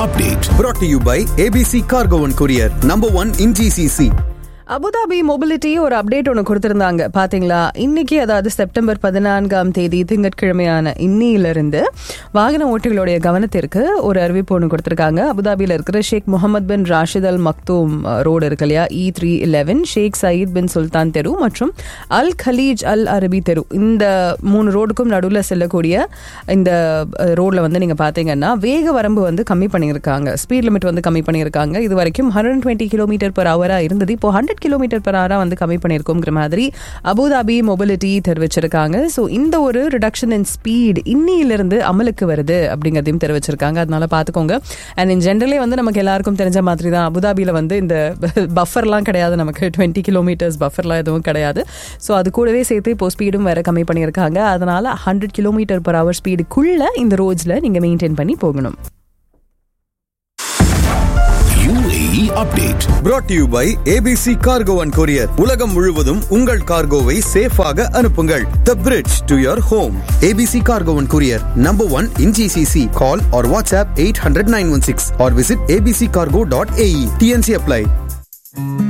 update. brought to you by ABC Cargo and Courier, number one in GCC. Abu Dhabi mobility ஒரு update ஒன்று கொடுத்திருந்தாங்க பாத்தீங்களா இன்னைக்கு அதாவது செப்டம்பர் பதினான்காம் தேதி திங்கட்கிழமையான இன்னியிலிருந்து வாகன ஓட்டிகளுடைய கவனத்திற்கு ஒரு அறிவிப்பு ஒன்று கொடுத்திருக்காங்க அபுதாபியில் இருக்கிற Sheikh Mohammed bin Rashid Al Maktoum road இருக்கு இல்லையா E three eleven Sheikh Zayed bin Sultan தெரு மற்றும் அல் கலீஜ் அல் அரபி தெரு இந்த மூணு ரோடுக்கும் நடுவில் செல்லக்கூடிய இந்த ரோட்ல வந்து நீங்க பாத்தீங்கன்னா வேக வரம்பு வந்து கம்மி பண்ணியிருக்காங்க ஸ்பீட் லிமிட் வந்து கம்மி பண்ணியிருக்காங்க இது வரைக்கும் ஹண்ட்ரட் டுவெண்ட்டி கிலோமீட்டர் பர் ஹவரா இருந்தது இப்போ ஹண்ட்ரட் கிலோமீட்டர் பர் ஹவரா வந்து கம்மி பண்ணியிருக்கோங்கிற மாதிரி அபுதாபி மொபிலிட்டி தெரிவிச்சிருக்காங்க ஸோ இந்த ஒரு ரிடக்ஷன் இன் ஸ்பீட் இன்னியிலிருந்து அமலுக்கு வருது அப்படிங்கிறதையும் தெரிவிச்சிருக்காங்க அதனால பார்த்துக்கோங்க அண்ட் இன் ஜென்ரலே வந்து நமக்கு எல்லாருக்கும் தெரிஞ்ச மாதிரி தான் அபுதாபியில் வந்து இந்த பஃபர்லாம் கிடையாது நமக்கு டுவெண்ட்டி கிலோமீட்டர்ஸ் பஃபர்லாம் எதுவும் கிடையாது ஸோ அது கூடவே சேர்த்து இப்போ ஸ்பீடும் வேற கம்மி பண்ணியிருக்காங்க அதனால ஹண்ட்ரட் கிலோமீட்டர் பர் ஹவர் ஸ்பீடுக்குள்ள இந்த ரோட்ஸில் நீங்கள் மெயின்டைன் பண்ணி போகணும் UAE update. brought to you by ABC Cargo and Courier. உலகம் முழுவதும் உங்கள் கார்கோவை சேஃபாக அனுப்புங்கள் The bridge to your home. ABC Cargo and Courier, number one in GCC. Call or WhatsApp 800 916 or visit abccargo.ae. TNC apply.